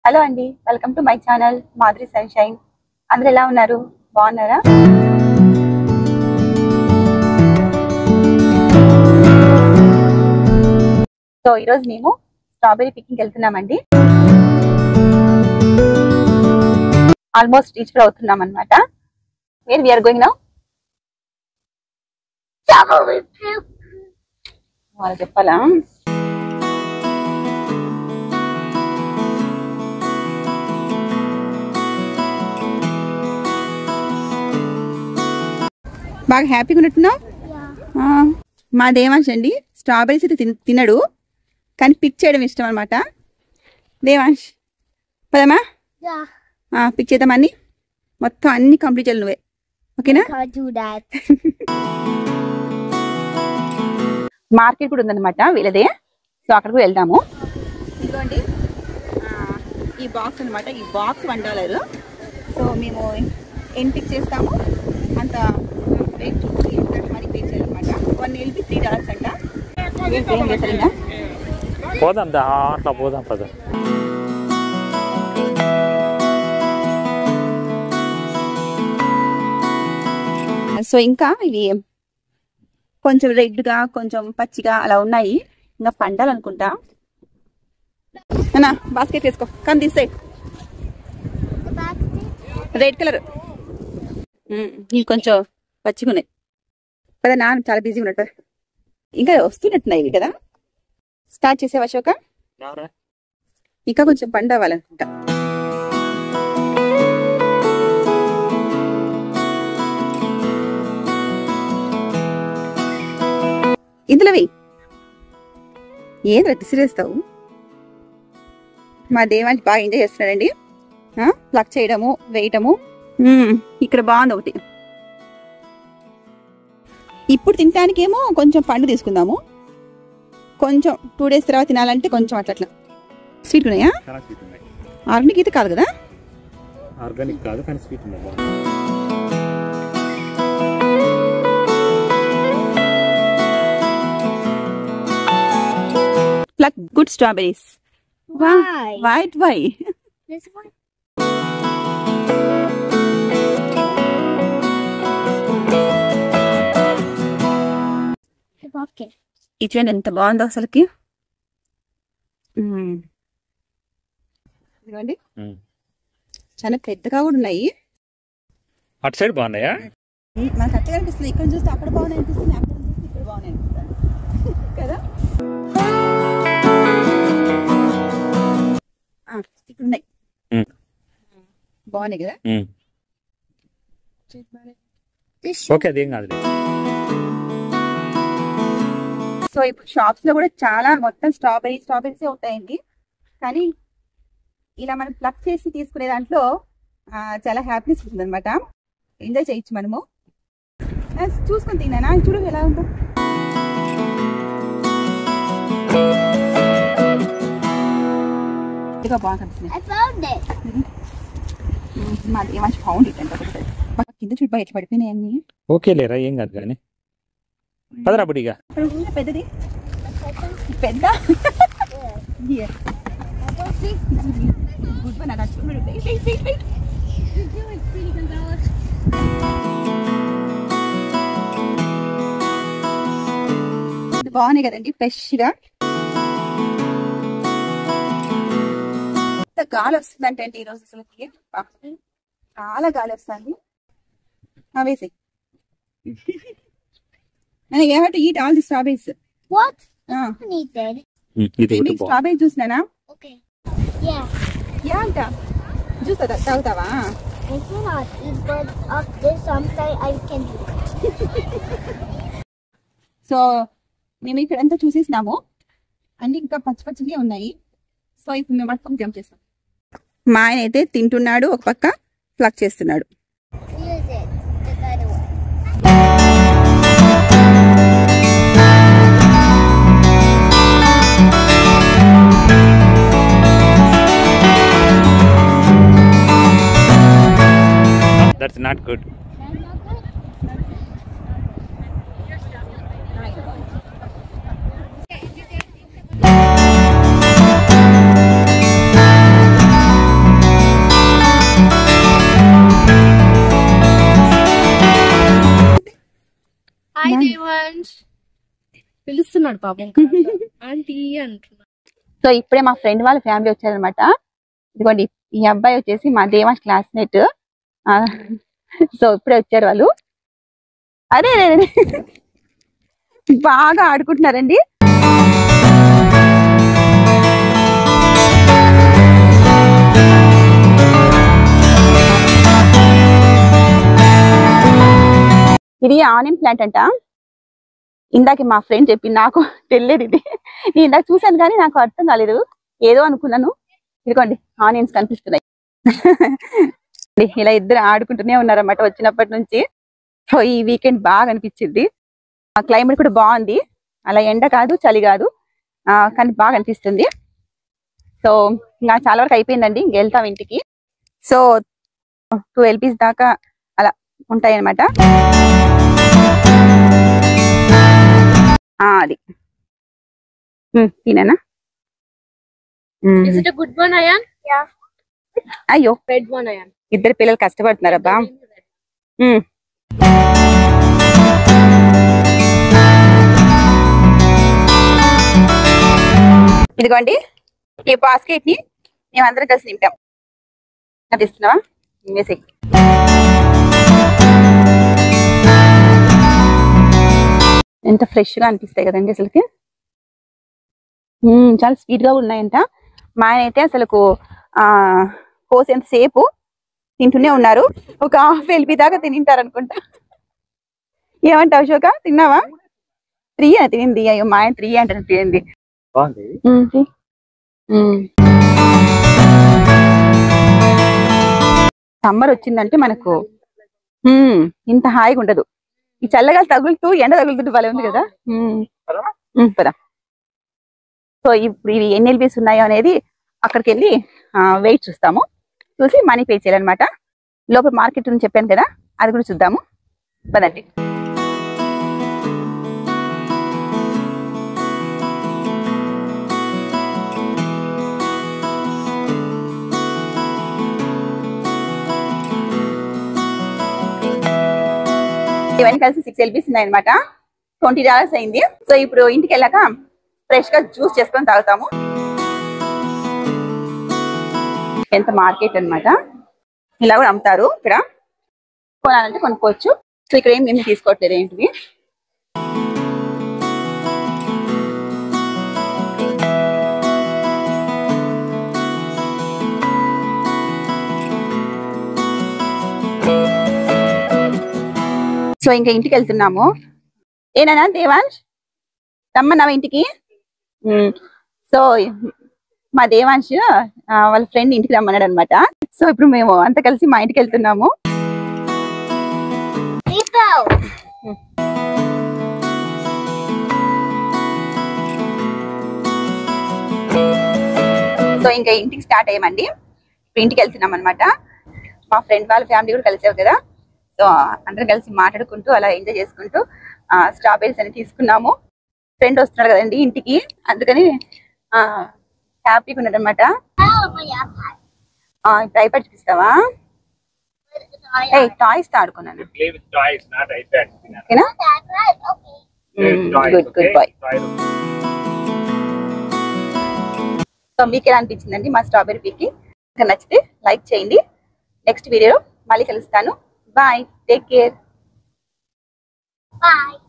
Hello అండి welcome to my channel Madhuri sunshine అందరు ఎలా ఉన్నారు బాగున్నారా సో ఈరోజు మేము స్ట్రాబెరీ పికింగ్ వెళ్తున్నామండి ఆల్మోస్ట్ రీచ్ అవుతున్నాం అనమాట వేర్ వీఆర్ గోయింగ్ నౌ వాళ్ళు చెప్పాలా బాగా హ్యాపీగా ఉన్నట్టున్నావు ఆ, మా దేవాంశ్ అండి స్ట్రాబెరీస్ అయితే తిన్- తినడు కానీ పిక్ చేయడం ఇష్టం అనమాట దేవాంశ్ పదమ్మా Yeah, ఆ, పిక్ చేద్దాం అన్ని మొత్తం అన్ని కంప్లీట్ చేయాలి నువ్వే ఓకేనా can't do that. మార్కెట్ కూడా ఉందన్నమాట వీళ్ళదే సో అక్కడికి వెళ్దాము ఇదిగోండి ఆ, ఈ బాక్స్ అన్నమాట ఈ బాక్స్ వన్ డాలర్ సో మేము ఎన్ని పిక్ చేస్తాము అంత రేట్ చూసి ఎంత మనీ పే చేయాలన్నమాట వన్ ఎల్పి త్రీ డాలర్స్ అంట ఏం ఏం చేస్తారు ఇంకా పోదాం దా అట్లా పోదాం పద సో ఇంకా ఇవి కొంచెం రెడ్గా కొంచెం పచ్చిగా అలా ఉన్నాయి ఇంకా పండాలనుకుంటా అన్నా బాస్కెట్ వేసుకో కానీ తీసే The basket? రెడ్ కలర్ ఇవి కొంచెం పచ్చిగా ఉన్నాయి కదా నాన్న చాలా బిజీగా ఉన్నట్టు ఇంకా వస్తున్నట్టున్నాయి ఇవి కదా స్టార్ట్ చేసే అశోక ఇంకా కొంచెం పండు అవ్వాలనుకుంటా ఇందులో వెయ్యి ఏదో విసిరేస్తావు మా దేవాన్ని బాగా ఎంజాయ్ చేస్తున్నాడండి ప్లక్ చేయడము వేయటము మ్మ్, ఇక్కడ బాగుంది ఒకటి ఇప్పుడు తినటానికేమో కొంచెం పండు తీసుకుందాము కొంచెం టూ డేస్ తర్వాత తినాలంటే కొంచెం అట్లా అట్లా స్వీట్ ఉన్నాయా చాలా స్వీట్ ఉన్నాయి ఆర్గానిక్ అయితే కాదు కదా ఆర్గానిక్ కాదు కానీ స్వీట్ ఉన్నాయి pluck good strawberries Why? White why This one? The basket. ఈ చూడండి ఎంత బాగుందో అసలుకి మ్మ్. ఇదిగోండి చాలా పెద్దగా కూడా ఉన్నాయి అటు సైడ్ బాగున్నాయా మనకు అట్లా అనిపిస్తుంది ఇక్కడ చూస్తే అక్కడ బాగున్నాయి అనిపిస్తుంది అక్కడ చూస్తే ఇక్కడ బాగున్నాయి అనిపిస్తుంది కదా ఆ, ఇక్కడ ఉన్నాయి మ్మ్. బాగున్నాయి కదా This ఓకే అదేం కాదు సో ఇప్పుడు షాప్స్ లో కూడా చాలా మొత్తం స్ట్రాబెరీ స్ట్రాబెరీస్ ఉంటాయండి కానీ ఇలా మనం ప్లక్ చేసి తీసుకునే దాంట్లో ఆ, చాలా హ్యాపీనెస్ ఉంటుంది అనమాట ఎంజాయ్ చేయొచ్చు మనము ఆ, చూసుకొని తిన్నానా చూడు ఎలా ఉందో ఇదిగో బాగా కనిపిస్తుంది I found it. మాది ఏమంచి పౌండ్ ఇట్ అంటే బాగా కింద చూడు బాగా ఎట్లా పడిపోయినాయి అన్ని ఓకే లేరా ఏం కాదు కానీ పదరా బుడిగా ఇక్కడ ఉంది పెద్దది పెద్ద Here. I don't think good one అలా చూడు wait wait wait wait you do it, Speedy Gonzalez. ఇది బాగున్నాయి కదండి ఫ్రెష్ గా ఎంత గాలి వస్తుందంటే అండి ఈరోజు అసలు చాలా గాలి వస్తుంది ఆ, వేసేయ్ నేను you have to eat all the strawberries What? I need that. ఇది ఒకటి మీకు బాగుంది స్ట్రాబెరీ చూసినానా Okay. Yeah. యా అంట జ్యూస్ తాగుతావా I cannot eat, but after sometime I can do it. So మేము ఇక్కడంతా చూసేసినాము అన్ని ఇంకా పచ్చి పచ్చిగా ఉన్నాయి సో ఇప్పుడు మేము మొత్తం జంప్ చేస్తాం మా ఆయన అయితే తింటున్నాడు ఒక పక్క ప్లక్ చేస్తున్నాడు Use it. The other one. That's not good That's not good. ఏడుస్తున్నాడు పాపం ఆంటీ అంటున్నాడు సో ఇప్పుడే మా ఫ్రెండ్ వాళ్ళ ఫ్యామిలీ వచ్చారనమాట ఇదిగోండి ఈ అబ్బాయి వచ్చేసి మా దేవాష్ క్లాస్మేట్ సో ఇప్పుడే వచ్చారు వాళ్ళు అరే అరే, అరే. బాగా ఆడుకుంటున్నారండి ఇది ఆనియన్ ప్లాంట్ అంట ఇందాక మా ఫ్రెండ్ చెప్పి నాకు తెలియదు ఇది నేను ఇందాక చూశాను కానీ నాకు అర్థం కాలేదు ఏదో అనుకున్నాను ఇదిగోండి ఆనియన్స్ కనిపిస్తున్నాయి ఇలా ఇద్దరు ఆడుకుంటూనే ఉన్నారన్నమాట వచ్చినప్పటి నుంచి సో ఈ వీకెండ్ బాగా అనిపించింది ఆ క్లైమేట్ కూడా బాగుంది అలా ఎండ కాదు చలి కాదు ఆ, కానీ బాగా అనిపిస్తుంది సో ఇంకా చాలా వరకు అయిపోయిందండి ఇంక వెళ్తాం ఇంటికి సో టూ ఎల్పీస్ దాకా అలా ఉంటాయి అనమాట అది ఉమ్, తినేనా um. Is it good one Ayaan అయ్యో రెడ్ వన్ అయాన్ ఇద్దరు పిల్లలు కష్టపడుతున్నారబ్బా ఉమ్. ఇదిగోండి ఈ బాస్కెట్ ని మేమందరం కలిసి నింపాం అది ఇస్తున్నావా వేసేయ్. ఎంత ఫ్రెష్ గా అనిపిస్తాయి కదండి అసలుకి ఉమ్, చాలా స్వీట్ గా ఉన్నాయంట మా ఆయన అయితే అసలుకు ఆ కోసేంత సేపు తింటూనే ఉన్నారు ఒక హాఫ్ ఎల్పి దాకా తినింటారు అనుకుంటా ఏమంటావు అశోక తిన్నావా త్రీ అని తినింది అయ్యో మా ఆయన త్రీ అంటే తినింది బాగుంది ఉమ్, తీ. ఉమ్. సమ్మర్ వచ్చిందంటే మనకు ఉమ్, ఇంత హాయిగా ఉండదు ఈ చల్లగా తగులుతూ ఎండ తగులుతుంటే భలే ఉంది కదా ఉమ్. ఉమ్, పద సో ఇప్పుడు ఇవి ఎన్ని ఎల్బీస్ ఉన్నాయో అనేది అక్కడికి వెళ్ళి వెయిట్ చూస్తాము చూసి మనీ పే చేయాలన్నమాట లోపల మార్కెట్ అని చెప్పాను కదా అది కూడా చూద్దాము పదండి ఇవన్నీ కలిసి సిక్స్ ఎల్బీస్ ఉన్నాయన్నమాట ట్వంటీ డాలర్స్ అయింది సో ఇప్పుడు ఇంటికి వెళ్ళాక ఫ్రెష్ గా జ్యూస్ చేసుకొని తాగుతాము ఎంత మార్కెట్ అన్నమాట ఇలా కూడా అమ్ముతారు ఇక్కడ కొనాలంటే కొనుక్కోవచ్చు సో ఇక్కడ ఏం మేము తీసుకోవట్లేదు ఏంటివి సో ఇంకా ఇంటికి వెళ్తున్నాము ఏనా దేవాంశ్ రమ్మన్నావా ఇంటికి ఉమ్, సో మా దేవాంశ్ ఆ, వాళ్ళ ఫ్రెండ్ ఇంటికి రమ్మన్నాడు అనమాట సో ఇప్పుడు మేము అంతా కలిసి మా ఇంటికి వెళ్తున్నాము People. సో ఇంకా ఇంటికి స్టార్ట్ అయ్యామండి ఇప్పుడు ఇంటికి వెళ్తున్నాం అనమాట మా ఫ్రెండ్ వాళ్ళ ఫ్యామిలీ కూడా కలిసావు కదా సో అందరం కలిసి మాట్లాడుకుంటూ అలా ఎంజాయ్ చేసుకుంటూ స్ట్రాబెరీస్ అని తీసుకున్నాము ఫ్రెండ్ వస్తున్నాడు కదండి ఇంటికి అందుకని హ్యాపీగా ఉన్నాడు అనమాట Oh, my iPad. ఇప్పుడు ఐపాడ్ చూపిస్తావా ఏ టాయ్స్ తో ఆడుకున్నాను Play with toys, not iPad. ఓకేనా iPad, okay. Play with toys, good good okay? Bye Toys. So మీకు ఎలా అనిపించిందండి మా స్ట్రాబెరీ పీకి ఇంకా నచ్చితే లైక్ చేయండి నెక్స్ట్ వీడియోలో మళ్ళీ కలుస్తాను బాయ్ టేక్ కేర్ Bye.